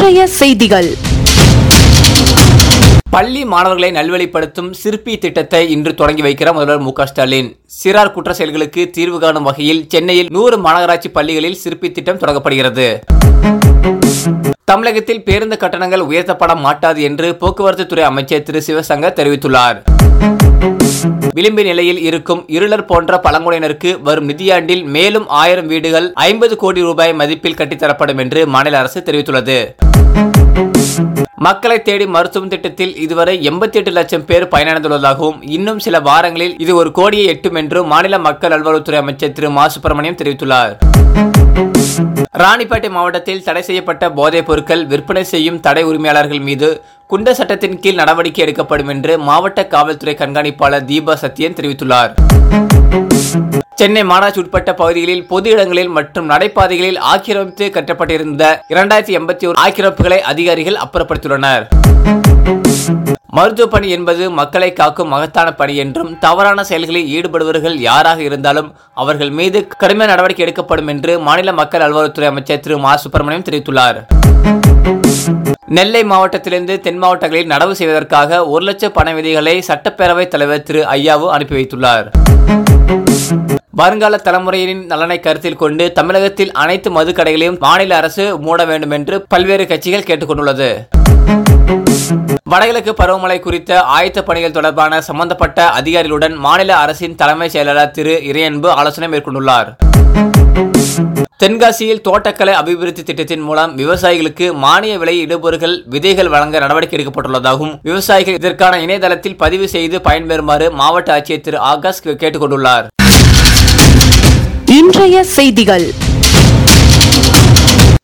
இன்றைய செய்திகள் பள்ளி மாணவர்களை நல்வழிப்படுத்தும் சிற்பி திட்டத்தை இன்று தொடங்கி வைக்கிறார் முதல்வர் மு க ஸ்டாலின் சிறார் குற்ற செயல்களுக்கு தீர்வு காணும் வகையில் சென்னையில் நூறு மாநகராட்சி பள்ளிகளில் சிற்பி திட்டம் தொடங்கப்படுகிறது தமிழகத்தில் பேருந்து கட்டணங்கள் உயர்த்தப்பட மாட்டாது என்று போக்குவரத்து துறை அமைச்சர் திரு சிவசங்கர் தெரிவித்துள்ளார் விளிம்பு நிலையில் இருக்கும் இருளர் போன்ற பழங்குடியினருக்கு வரும் நிதியாண்டில் மேலும் ஆயிரம் வீடுகள் ஐம்பது கோடி ரூபாய் மதிப்பில் கட்டித்தரப்படும் என்று மாநில அரசு தெரிவித்துள்ளது மக்களை தேடி மருத்துவம் திட்டத்தில் இதுவரை எண்பத்தி எட்டு லட்சம் பேர் பயனடைந்துள்ளதாகவும் இன்னும் சில வாரங்களில் இது ஒரு கோடியை எட்டும் என்று மாநில மக்கள் நல்வாழ்வுத்துறை அமைச்சர் திரு மா சுப்பிரமணியம் தெரிவித்துள்ளார் ராணிப்பேட்டை மாவட்டத்தில் தடை செய்யப்பட்ட போதைப் பொருட்கள் விற்பனை செய்யும் தடை உரிமையாளர்கள் மீது குண்ட சட்டத்தின் கீழ் நடவடிக்கை எடுக்கப்படும் என்று மாவட்ட காவல்துறை கண்காணிப்பாளர் தீபா சத்யன் தெரிவித்துள்ளார் சென்னை மாநகராட்சி உட்பட்ட பகுதிகளில் பொது இடங்களில் மற்றும் நடைபாதைகளில் ஆக்கிரமித்து கட்டப்பட்டிருந்த இரண்டாயிரத்தி எண்பத்தி ஒரு ஆக்கிரமிப்புகளை அதிகாரிகள் அப்புறப்படுத்தியுள்ளனர் மருத்துவ பணி என்பது மக்களை காக்கும் மகத்தான பணி என்றும் தவறான செயல்களில் ஈடுபடுபவர்கள் யாராக இருந்தாலும் அவர்கள் மீது கடுமையான நடவடிக்கை எடுக்கப்படும் என்று மாநில மக்கள் நல்வாழ்வுத்துறை அமைச்சர் திரு மா சுப்பிரமணியம் தெரிவித்துள்ளார் நெல்லை மாவட்டத்திலிருந்து தென் மாவட்டங்களில் நடவு செய்வதற்காக ஒரு லட்சம் பண விதிகளை சட்டப்பேரவைத் தலைவர் திரு ஐயாவு அனுப்பி வைத்துள்ளார் வருங்கால தலைமுறையினின் நலனை கருத்தில் கொண்டு தமிழகத்தில் அனைத்து மதுக்கடைகளையும் மாநில அரசு மூட வேண்டும் என்று பல்வேறு கட்சிகள் கேட்டுக்கொண்டுள்ளது வடகிழக்கு பருவமழை குறித்த ஆயத்த பணிகள் தொடர்பான சம்பந்தப்பட்ட அதிகாரிகளுடன் மாநில அரசின் தலைமைச் செயலாளர் திரு இறையன்பு ஆலோசனை மேற்கொண்டுள்ளார் தென்காசியில் தோட்டக்கலை அபிவிருத்தி திட்டத்தின் மூலம் விவசாயிகளுக்கு மானிய விலை இடுபொருட்கள் விதைகள் வழங்க நடவடிக்கை எடுக்கப்பட்டுள்ளதாகவும் விவசாயிகள் இதற்கான இணையதளத்தில் பதிவு செய்து பயன்பெறுமாறு மாவட்ட ஆட்சியர் திரு ஆகாஷ் கேட்டுக்கொண்டுள்ளார் இன்றைய செய்திகள்